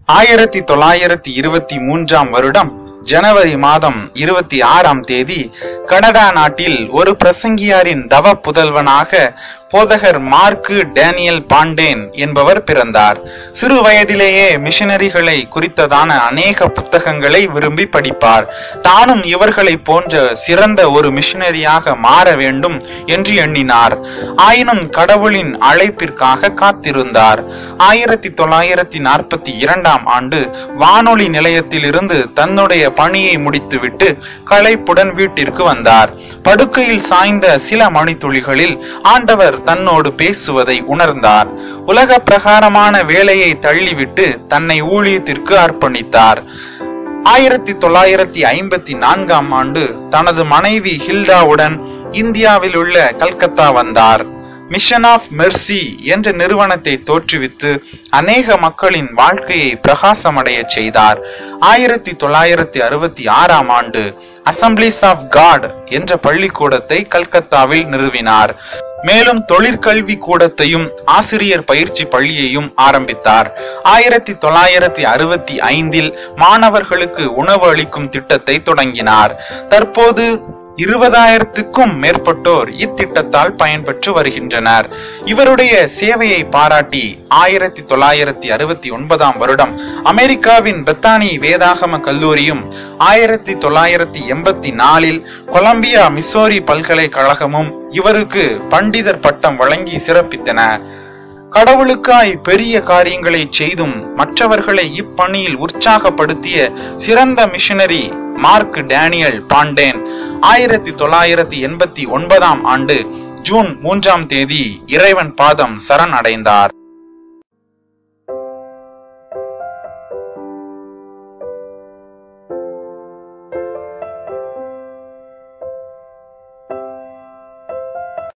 ஆயிரத்தி தொள்ளாயிரத்தி இருபத்தி மூன்றாம் வருடம் ஜனவரி மாதம் இருபத்தி ஆறாம் தேதி கனடா நாட்டில் ஒரு பிரசங்கியாரின் தவ புதல்வனாக போதகர் மார்க்கு டேனியல் பாண்டேன் என்பவர் பிறந்தார் சிறு வயதிலேயே மிஷனரிகளை குறித்ததான அநேக புத்தகங்களை விரும்பி படிப்பார் தானும் இவர்களை போன்ற சிறந்த ஒரு மிஷனரியாக மாற வேண்டும் என்று எண்ணினார் ஆயினும் கடவுளின் அழைப்பிற்காக காத்திருந்தார் ஆயிரத்தி தொள்ளாயிரத்தி நாற்பத்தி இரண்டாம் ஆண்டு வானொலி நிலையத்திலிருந்து தன்னுடைய பணியை முடித்துவிட்டு களைப்புடன் வீட்டிற்கு வந்தார் படுக்கையில் சாய்ந்த சில மணித்துளிகளில் ஆண்டவர் தன்னோடு பேசுவதை உணர்ந்தார் உலக பிரகாரமான வேலையை தள்ளிவிட்டு தன்னை ஊழியத்திற்கு அர்ப்பணித்தார் ஆயிரத்தி தொள்ளாயிரத்தி ஐம்பத்தி நான்காம் ஆண்டு தனது மனைவி ஹில்டாவுடன் இந்தியாவில் உள்ள கல்கத்தா வந்தார் மிஷன் ஆஃப் மெர்சி என்ற நிறுவனத்தை தோற்றுவித்து அநேக மக்களின் வாழ்க்கையை பிரகாசமடைய செய்தார் ஆயிரத்தி தொள்ளாயிரத்தி அறுபத்தி ஆறாம் ஆண்டு அசம்பிளிஸ் ஆஃப் காட் என்ற பள்ளிக்கூடத்தை கல்கத்தாவில் நிறுவினார் மேலும் தொழிற்கல்வி கூடத்தையும் ஆசிரியர் பயிற்சி பள்ளியையும் ஆரம்பித்தார் ஆயிரத்தி தொள்ளாயிரத்தி அறுபத்தி ஐந்தில் மாணவர்களுக்கு உணவு அளிக்கும் திட்டத்தை தொடங்கினார் தற்போது இருபதாயிரத்துக்கும் மேற்பட்டோர் இத்திட்டத்தால் பயன்பெற்று வருகின்றனர் இவருடைய சேவையை பாராட்டி ஆயிரத்தி தொள்ளாயிரத்தி அறுபத்தி ஒன்பதாம் வருடம் அமெரிக்காவின் பெத்தானி வேதாகம கல்லூரியும் ஆயிரத்தி தொள்ளாயிரத்தி எண்பத்தி நாலில் கொலம்பியா மிசோரி பல்கலைக்கழகமும் இவருக்கு பண்டிதர் பட்டம் வழங்கி சிறப்பித்தன கடவுளுக்காய் பெரிய காரியங்களை செய்தும் மற்றவர்களை இப்பணியில் உற்சாகப்படுத்திய சிறந்த மிஷனரி மார்க் டேனியல் பாண்டேன் ஆயிரத்தி தொள்ளாயிரத்தி எண்பத்தி ஒன்பதாம் ஆண்டு ஜூன் மூன்றாம் தேதி இறைவன் பாதம் சரண் அடைந்தார்